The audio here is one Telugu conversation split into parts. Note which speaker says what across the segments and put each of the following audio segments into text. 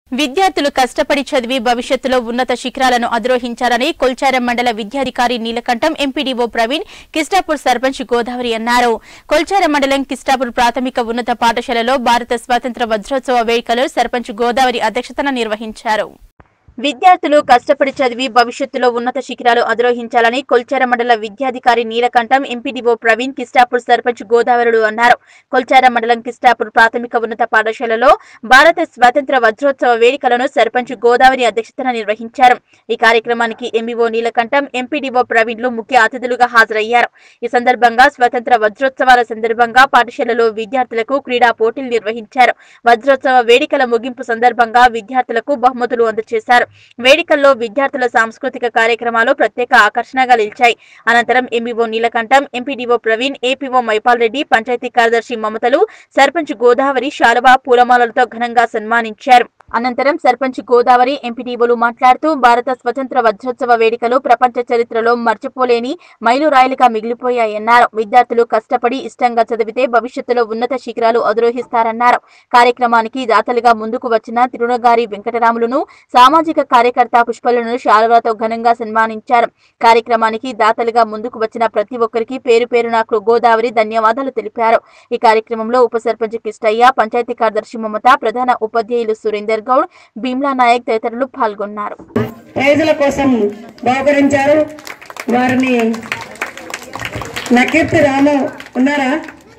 Speaker 1: విద్యార్థులు కష్టపడి చదివి భవిష్యత్తులో ఉన్నత శిఖరాలను అధిరోహించాలని కొల్చారం మండల విద్యాధికారి నీలకంఠం ఎంపీడీఓ ప్రవీణ్ కిస్టాపూర్ సర్పంచ్ గోదావరి అన్నారు కొల్చారం మండలం కిస్టాపూర్ ప్రాథమిక ఉన్నత పాఠశాలలో భారత స్వాతంత్ర వజ్రోత్సవ వేడుకలు సర్పంచ్ గోదావరి అధ్యక్షతన నిర్వహించారు విద్యార్థులు కష్టపడి చదివి భవిష్యత్తులో ఉన్నత శిఖరాలు అధిరోహించాలని కొల్చార మండల విద్యాధికారి నీలకంఠం ఎంపీడీఓ ప్రవీణ్ కిస్టాపూర్ సర్పంచ్ గోదావరుడు అన్నారు కొల్చార మండలం కిస్టాపూర్ ప్రాథమిక ఉన్నత పాఠశాలలో భారత స్వాతంత్ర వజ్రోత్సవ వేడుకలను సర్పంచ్ గోదావరి అధ్యక్షతన నిర్వహించారు ఈ కార్యక్రమానికి ఎంఈఓ నీలకంఠం ఎంపీడీఓ ప్రవీణ్లు ముఖ్య అతిథులుగా హాజరయ్యారు ఈ సందర్భంగా స్వాతంత్ర వజ్రోత్సవాల సందర్భంగా పాఠశాలలో విద్యార్థులకు క్రీడా పోటీలు నిర్వహించారు వజ్రోత్సవ వేడుకల ముగింపు సందర్భంగా విద్యార్థులకు బహుమతులు అందజేశారు వేడుకల్లో విద్యార్థుల సాంస్కృతిక కార్యక్రమాలు ప్రత్యేక ఆకర్షణగా నిలిచాయి అనంతరం MEO Neelakantham MPDO Praveen APO Maipal Reddy panchayat కార్యదర్శి మమతలు సర్పంచ్ గోదావరి శాలువా పూలమాలలతో ఘనంగా సన్మానించారు అనంతరం సర్పంచ్ గోదావరి ఎంపీడీఓలు మాట్లాడుతూ భారత స్వతంత్ర వజ్రోత్సవ వేడుకలు ప్రపంచ చరిత్రలో మర్చిపోలేని మైలురాయిలుగా మిగిలిపోయాయన్నారు విద్యార్థులు కష్టపడి ఇష్టంగా చదివితే భవిష్యత్తులో ఉన్నత శిఖరాలు అధిరోహిస్తారన్నారు కార్యక్రమానికి దాతలుగా ముందుకు వచ్చిన తిరునగారి వెంకటరాములను సామాజిక కార్యకర్త పుష్పలను శాలువాతో ఘనంగా సన్మానించారు కార్యక్రమానికి దాతలుగా ముందుకు వచ్చిన ప్రతి ఒక్కరికి పేరు పేరున గోదావరి ధన్యవాదాలు తెలిపారు ఈ కార్యక్రమంలో ఉప సర్పంచ్ కిష్టయ్య పంచాయతీ కార్యదర్శి మమత ప్రధాన ఉపాధ్యాయులు సురేందర్ గౌడ్ భీమ్లా నాయక్ తదితరులు పాల్గొన్నారు
Speaker 2: ప్రైజుల కోసం బహుకరించారు వారిని నకీర్తి రాము ఉన్నారా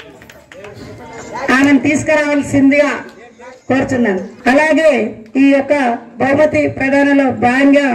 Speaker 2: ఆమెను తీసుకురావాల్సిందిగా కోరుచున్నాను అలాగే ఈ యొక్క బహుమతి ప్రదానంలో భాగంగా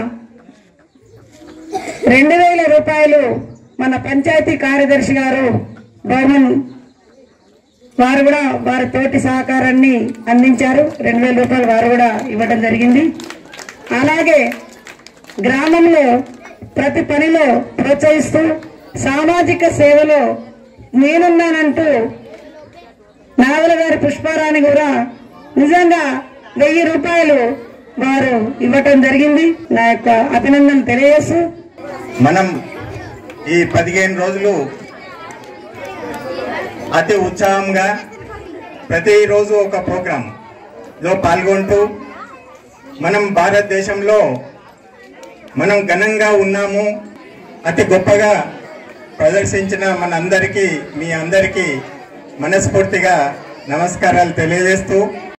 Speaker 2: రెండు వేల రూపాయలు మన పంచాయతీ కార్యదర్శి గారు బహుమన్ వారు కూడా వారి తోటి సహకారాన్ని అందించారు రెండు వేల రూపాయలు వారు కూడా ఇవ్వడం జరిగింది అలాగే గ్రామంలో ప్రతి పనిలో ప్రోత్సహిస్తూ సామాజిక సేవలో నేనున్నానంటూ నావల గారి పుష్పారాణి కూడా నిజంగా వెయ్యి రూపాయలు వారు ఇవ్వటం జరిగింది నా యొక్క అభినందన తెలియజేస్తూ
Speaker 3: మనం ఈ పదిహేను రోజులు అతి ఉత్సాహంగా ప్రతిరోజు ఒక ప్రోగ్రాం లో పాల్గొంటూ మనం భారతదేశంలో మనం ఘనంగా ఉన్నాము అతి గొప్పగా ప్రదర్శించిన మనందరికీ మీ అందరికీ మనస్ఫూర్తిగా నమస్కారాలు తెలియజేస్తూ